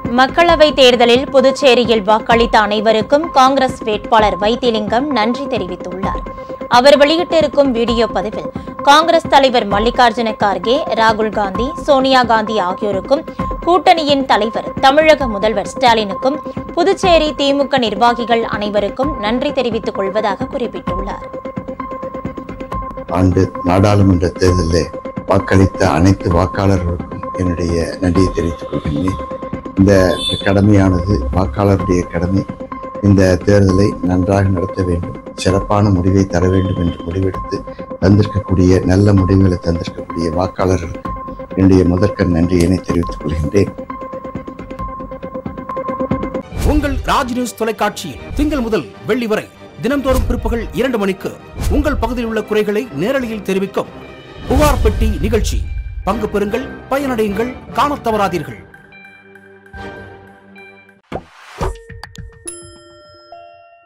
மக்களவைத் தேர்தலில் புதுச்சேரியில் வாக்களித்த அனைவருக்கும் காங்கிரஸ் வேட்பாளர் வைத்திலிங்கம் நன்றி தெரிவித்துள்ளார் அவர் வெளியிட்டிருக்கும் வீடியோ பதிவில் காங்கிரஸ் தலைவர் மல்லிகார்ஜுன கார்கே ராகுல் காந்தி சோனியா காந்தி ஆகியோருக்கும் கூட்டணியின் தலைவர் தமிழக முதல்வர் ஸ்டாலினுக்கும் புதுச்சேரி திமுக நிர்வாகிகள் அனைவருக்கும் நன்றி தெரிவித்துக் கொள்வதாக குறிப்பிட்டுள்ளார் ஆண்டு நாடாளுமன்ற தேர்தலில் வாக்களித்த அனைத்து வாக்காளர்களுக்கும் என்னுடைய நன்றியை தெரிவித்துக் கொள்கின்றேன் இந்த கடமையானது வாக்காளருடைய கடமை இந்த தேர்தலை நன்றாக நடத்த வேண்டும் சிறப்பான முடிவை தர வேண்டும் என்று முடிவெடுத்து தந்திருக்கக்கூடிய நல்ல முடிவுகளை தந்திருக்கக்கூடிய வாக்காளர்களுக்கு என்னுடைய முதற்கண் நன்றியினை தெரிவித்துக் கொள்கின்றேன் உங்கள் ராஜ் நியூஸ் தொலைக்காட்சியில் திங்கள் முதல் வெள்ளி வரை தினம்தோறும் பிற்பகல் இரண்டு மணிக்கு உங்கள் பகுதியில் உள்ள குறைகளை நேரலையில் தெரிவிக்கும் புகார் பெட்டி நிகழ்ச்சி பங்கு பெறுங்கள் பயனடையுங்கள் காணத் தவறாதீர்கள்